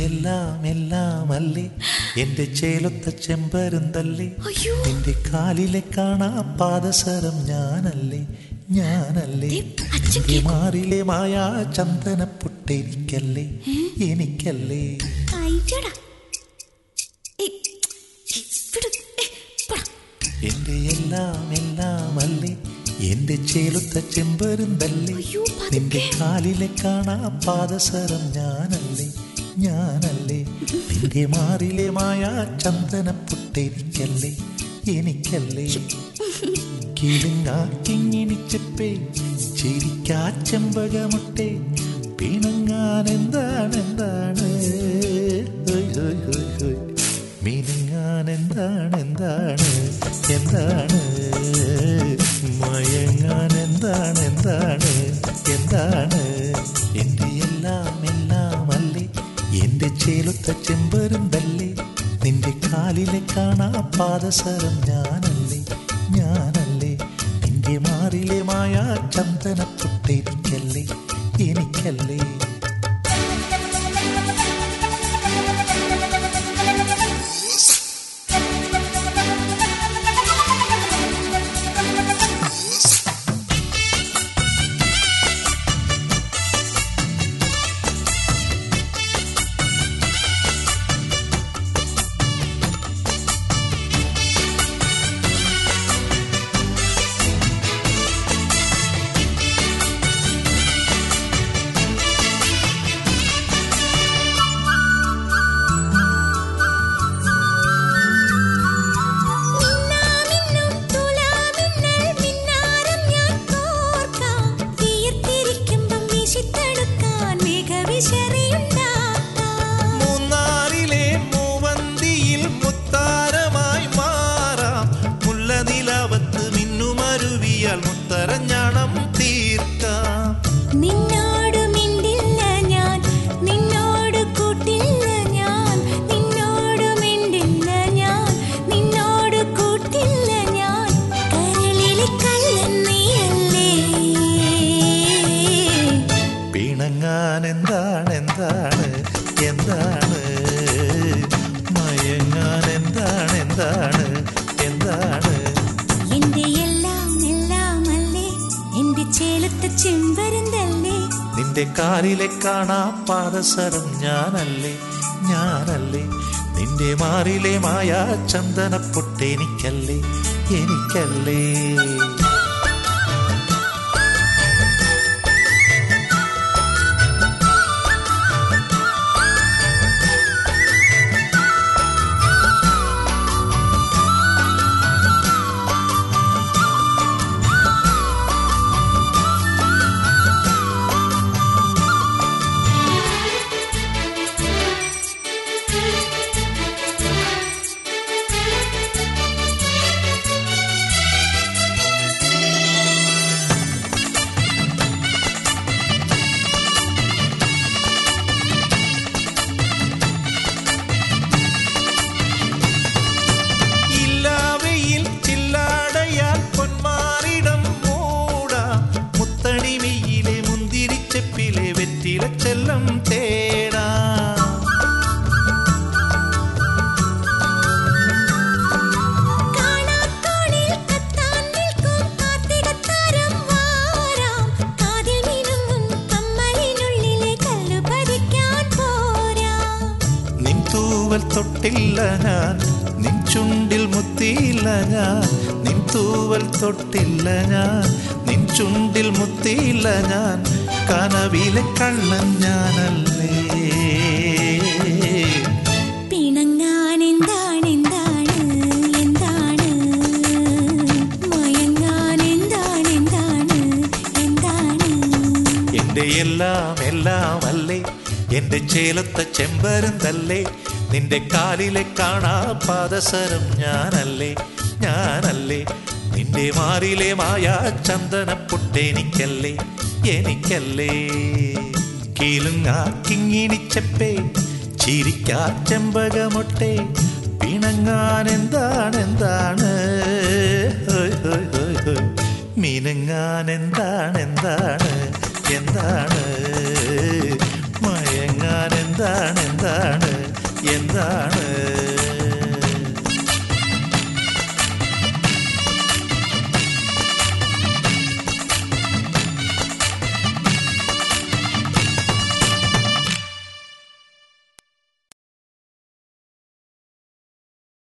എല്ലാം എല്ലാം അല്ലേ എന്റെ ചേലൊത്ത ചെമ്പരുന്തല്ലേ അയ്യോ നിന്റെ കാലിലെ കാണാ പാദസരം ഞാനല്ലേ ഞാനല്ലേ ദേ, അച്ഛൻ നിന്റെ മാറിലെ മായാ ചന്ദന പൊട്ടെനിക്കല്ലേ എനിക്കല്ലേ അയ്യടാ ഏയ്, ഏയ്, വിട്. ഏയ്, പോടാ. എന്റെ എല്ലാം എല്ലാം അല്ലേ എന്റെ ചേലുത്ത ചെമ്പരുന്തല്ലേ അയ്യോ, പതുക്കെ. നിന്റെ കാലിലെ കാണാ പാദസരം ഞാനല്ലേ ഞാനല്ലേ നിന്റെ മാറിലെ മായാ ചന്ദന പൊട്ടെനിക്കല്ലേ എനിക്കല്ലേ കിളിങ്ങാക്കിങ്ങിണിച്ചപ്പേ ചിരിക്കാ ചെമ്പകമുട്ടെ പിണങ്ങാൻ എന്താണ് എന്താണ് ഹോയ് ഹോയ് ഹോയ് ഹോയ് മിനുങ്ങാൻ എന്താണ് എന്താണ് എന്താണ് മയങ്ങാൻ എന്താണ് എന്താണ് എന്താണ് എൻ്റെ എല്ലാം എല്ലാം അല്ലേ എൻ്റെ ചേലുത്ത ചെമ്പരുന്തല്ലേ നിന്റെ കാലിലെ കാണാ പാദസരം ഞാനല്ലേ ഞാനല്ലേ നിന്റെ മാറിലെ മായ ചന്ദന പൊട്ടെനിക്കല്ലേ എനിക്കല്ലേ മിന്നാമിന്നും തുലാമിന്നൽ മിന്നാരം ഞാൻ കോർക്കാം. വിയർത്തിരിക്കുമ്പം വീശിത്തടുക്കാൻ മേഘവിശറിയുണ്ടാക്കാം. മൂന്നാറിലെ മൂവന്തിയിൽ മുത്താരമായി മാറാം മുല്ലനിലാവത്ത് മിന്നുമരുവിയാൽ മുത്തരഞ്ഞാണം തീർക്കാം നിന്നോട് മിണ്ടില്ല ഞാൻ നിന്നോട് കൂട്ടില്ല ഞാൻ നിന്നോട് മിണ്ടില്ല ഞാൻ നിന്നോട് കൂട്ടില്ല ഞാൻ കരളിലെ കള്ളൻ നീയല്ലേ പിണങ്ങാൻ എന്താണ് എന്താണ് എന്താണ് മയങ്ങാൻ എന്താണ് എന്താണ് എന്താണ് എന്റെ എല്ലാം എല്ലാം അല്ലേ എന്റെ ചേലത്തെ ചെമ്പരുന്തല്ലേ നിന്റെ കാലിലെ കാണാ പാദസരം ഞാനല്ലേ ഞാനല്ലേ നിന്റെ മാറിലെ മായ ചന്ദന പൊട്ടെനിക്കല്ലേ എനിക്കല്ലേ ഇല്ലാവയിൽ ചില്ലാടയാൽ പൊന്മാറിടം മൂടാം മുത്തണിമയിലെ മുന്തിരിച്ചെപ്പിലെ വെറ്റില ചെല്ലം തേടാം കാണാക്കോണിൽ കത്താൻ നിൽക്കും കാർത്തികത്താരം വാരാം കാതിൽ മിനുങ്ങും കമ്മലിനുള്ളിലെ കല്ലു പതിക്കാൻ പോരാം നിൻ തൂവൽ തൊട്ടില്ല ഞാൻ നിൻ ചുണ്ടിൽ മുത്തിയില്ല ഞാൻ നിൻ തൂവൽ തൊട്ടില്ല ഞാൻ നിൻ ചുണ്ടിൽ മുത്തിയില്ല ഞാൻ കനവിലെ കള്ളൻ ഞാനല്ലേ പിണങ്ങാൻ എന്താണ് എന്താണ് എന്താണ് മയങ്ങാൻ എന്താണ് എന്താണ് എന്താണ് എന്റെ എല്ലാം എല്ലാം അല്ലേ എന്റെ ചേലത്ത ചെമ്പരുന്തല്ലേ നിന്റെ കാലിലെ കാണാ പാദസരം ഞാനല്ലേ ഞാനല്ലേ നിന്റെ മാറിലെ മായ ചന്ദന പൊട്ടെനിക്കല്ലേ എനിക്കല്ലേ കീലുങ്ങാ കിങ്ങിണിച്ചപ്പേ ചിരിക്കാ ചെമ്പകമൊട്ടെ പിണങ്ങാൻ എന്താണ് എന്താണ് ഹോയ് ഹോയ് ഹോയ് ഹോയ് മിനുങ്ങാൻ എന്താണ് എന്താണ് എന്താണ് മയങ്ങാൻ എന്താണ് എന്താണ് എന്താണ് എന്താണ്